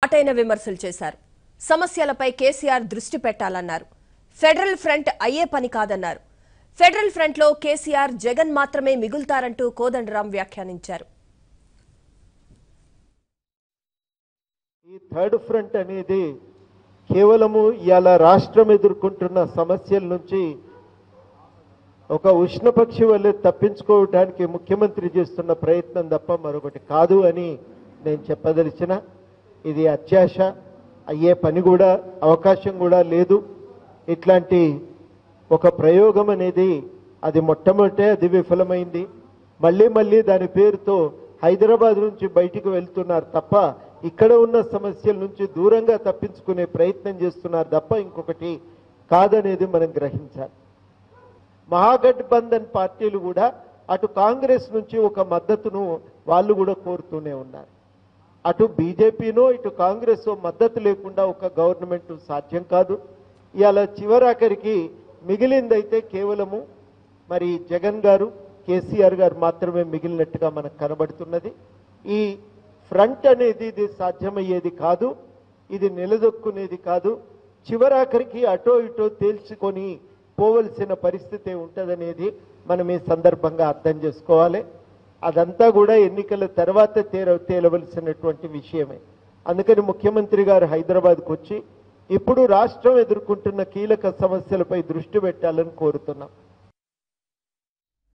ఘాటైన విమర్శలు చేశారు సమస్యలపై కేసీఆర్ దృష్టి పెట్టాలన్నారు ఫెడరల్ ఫ్రంట్ అయ్యే పని కాదన్నారు ఫెడరల్ ఫ్రంట్లో కేసీఆర్ జగన్ మాత్రమే మిగులుతారంటూ కోదండరాం వ్యాఖ్యానించారు ఈ థర్డ్ ఫ్రంట్ అనేది కేవలము ఇవాళ రాష్ట్రం ఎదుర్కొంటున్న సమస్యల నుంచి ఒక ఉష్ణపక్షి వల్లే తప్పించుకోవడానికి ముఖ్యమంత్రి చేస్తున్న ప్రయత్నం తప్ప మరొకటి కాదు అని నేను చెప్పదలిచిన ఇది అత్యాశ అయ్యే పని కూడా అవకాశం కూడా లేదు ఇట్లాంటి ఒక ప్రయోగం అనేది అది మొట్టమొదటే అది విఫలమైంది మళ్ళీ మళ్ళీ దాని పేరుతో హైదరాబాద్ నుంచి బయటికి వెళ్తున్నారు తప్ప ఇక్కడ ఉన్న సమస్యల నుంచి దూరంగా తప్పించుకునే ప్రయత్నం చేస్తున్నారు తప్ప ఇంకొకటి కాదనేది మనం గ్రహించాలి మహాగఠబంధన్ పార్టీలు కూడా అటు కాంగ్రెస్ నుంచి ఒక మద్దతును వాళ్ళు కూడా కోరుతూనే ఉన్నారు అటు బీజేపీనో ఇటు కాంగ్రెస్ మద్దతు లేకుండా ఒక గవర్నమెంట్ సాధ్యం కాదు ఇవాళ చివరాఖరికి మిగిలిందైతే కేవలము మరి జగన్ గారు కేసీఆర్ గారు మాత్రమే మిగిలినట్టుగా మనకు కనబడుతున్నది ఈ ఫ్రంట్ అనేది ఇది సాధ్యమయ్యేది కాదు ఇది నిలదొక్కునేది కాదు చివరాఖరికి అటో ఇటో తేల్చుకొని పోవలసిన పరిస్థితి ఉంటుందనేది మనం ఈ సందర్భంగా అర్థం చేసుకోవాలి అదంతా కూడా ఎన్నికల తర్వాత తేర తేలవలసినటువంటి విషయమే అందుకని ముఖ్యమంత్రి గారు హైదరాబాద్కు వచ్చి ఇప్పుడు రాష్ట్రం ఎదుర్కొంటున్న కీలక సమస్యలపై దృష్టి పెట్టాలని కోరుతున్నాం